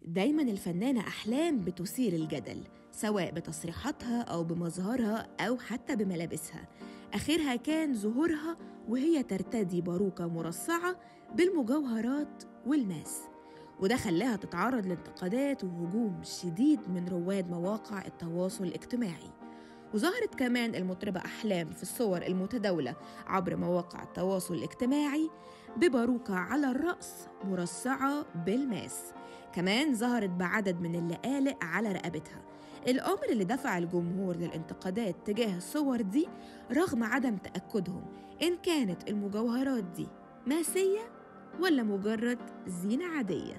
دايما الفنانة أحلام بتثير الجدل سواء بتصريحاتها أو بمظهرها أو حتى بملابسها آخرها كان ظهورها وهي ترتدي باروكة مرصعة بالمجوهرات والماس وده خلاها تتعرض لانتقادات وهجوم شديد من رواد مواقع التواصل الاجتماعي وظهرت كمان المطربة أحلام في الصور المتداولة عبر مواقع التواصل الاجتماعي بباروكة على الرأس مرصعة بالماس كمان ظهرت بعدد من اللقالق على رقبتها الأمر اللي دفع الجمهور للانتقادات تجاه الصور دي رغم عدم تأكدهم إن كانت المجوهرات دي ماسية ولا مجرد زينة عادية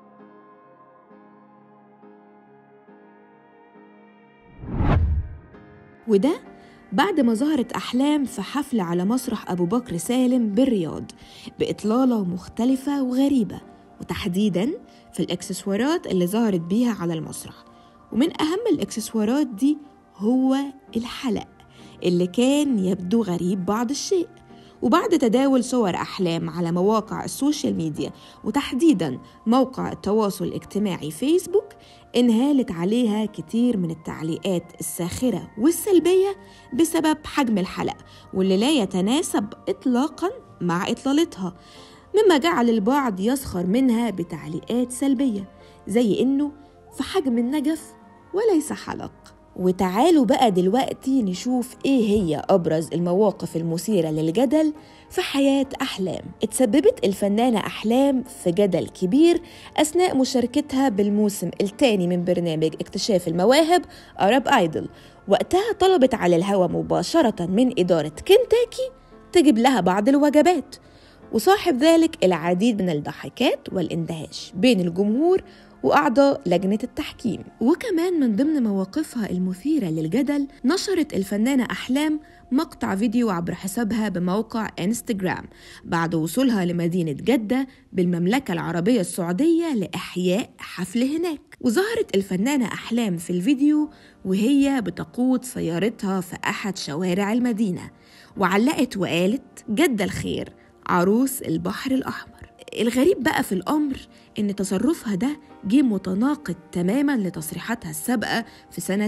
وده بعد ما ظهرت أحلام في حفل على مسرح أبو بكر سالم بالرياض بإطلالة مختلفة وغريبة وتحديداً في الإكسسوارات اللي ظهرت بيها على المسرح ومن أهم الإكسسوارات دي هو الحلق اللي كان يبدو غريب بعض الشيء وبعد تداول صور أحلام على مواقع السوشيال ميديا وتحديدا موقع التواصل الاجتماعي فيسبوك انهالت عليها كتير من التعليقات الساخرة والسلبية بسبب حجم الحلق واللي لا يتناسب إطلاقا مع إطلالتها مما جعل البعض يسخر منها بتعليقات سلبية زي إنه في حجم النجف وليس حلق وتعالوا بقى دلوقتي نشوف ايه هي ابرز المواقف المثيره للجدل في حياه احلام اتسببت الفنانه احلام في جدل كبير اثناء مشاركتها بالموسم الثاني من برنامج اكتشاف المواهب ارب ايدل وقتها طلبت على الهوا مباشره من اداره كنتاكي تجيب لها بعض الوجبات وصاحب ذلك العديد من الضحكات والاندهاش بين الجمهور وأعضاء لجنة التحكيم وكمان من ضمن مواقفها المثيرة للجدل نشرت الفنانة أحلام مقطع فيديو عبر حسابها بموقع انستجرام بعد وصولها لمدينة جدة بالمملكة العربية السعودية لإحياء حفل هناك وظهرت الفنانة أحلام في الفيديو وهي بتقود سيارتها في أحد شوارع المدينة وعلقت وقالت جدة الخير عروس البحر الأحمر الغريب بقى في الأمر إن تصرفها ده جه متناقض تماما لتصريحاتها السابقة في سنة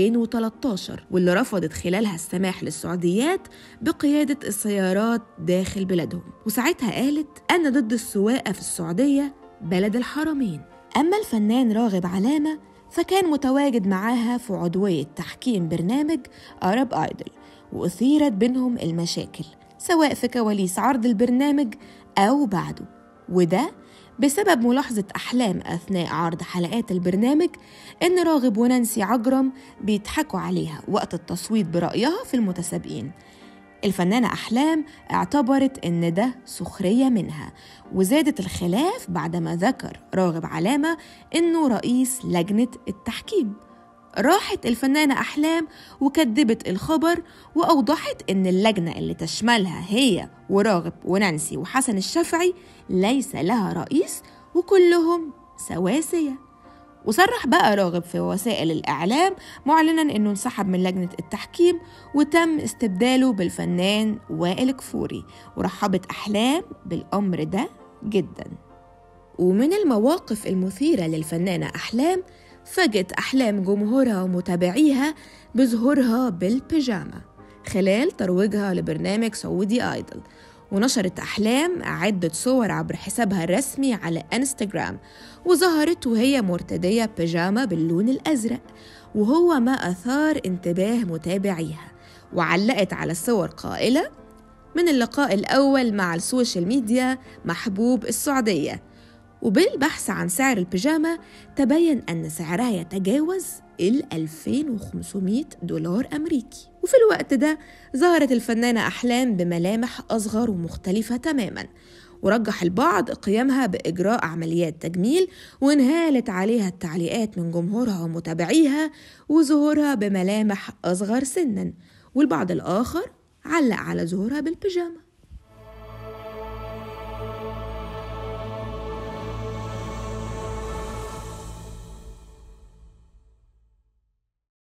2013 واللي رفضت خلالها السماح للسعوديات بقيادة السيارات داخل بلادهم وساعتها قالت أنا ضد السواقة في السعودية بلد الحرمين أما الفنان راغب علامة فكان متواجد معاها في عضوية تحكيم برنامج أرب آيدل وأثيرت بينهم المشاكل سواء في كواليس عرض البرنامج أو بعده وده بسبب ملاحظة أحلام أثناء عرض حلقات البرنامج إن راغب ونانسي عجرم بيضحكوا عليها وقت التصويت برأيها في المتسابقين الفنانة أحلام اعتبرت إن ده سخرية منها وزادت الخلاف بعدما ذكر راغب علامة إنه رئيس لجنة التحكيم راحت الفنانة أحلام وكذبت الخبر وأوضحت إن اللجنة اللي تشملها هي وراغب ونانسي وحسن الشافعي ليس لها رئيس وكلهم سواسية وصرح بقى راغب في وسائل الإعلام معلنا إنه انسحب من لجنة التحكيم وتم استبداله بالفنان وائل كفوري ورحبت أحلام بالأمر ده جدا ومن المواقف المثيرة للفنانة أحلام فاجت أحلام جمهورها ومتابعيها بظهورها بالبيجامة خلال ترويجها لبرنامج سعودي آيدل ونشرت أحلام عدة صور عبر حسابها الرسمي على انستغرام وظهرت وهي مرتدية بيجامة باللون الأزرق وهو ما أثار انتباه متابعيها وعلقت على الصور قائلة من اللقاء الأول مع السوشيال ميديا محبوب السعودية وبالبحث عن سعر البيجامة تبين أن سعرها يتجاوز ال 2500 دولار أمريكي وفي الوقت ده ظهرت الفنانة أحلام بملامح أصغر ومختلفة تماما ورجح البعض قيامها بإجراء عمليات تجميل وانهالت عليها التعليقات من جمهورها ومتابعيها وظهورها بملامح أصغر سنا والبعض الآخر علق على ظهورها بالبيجامه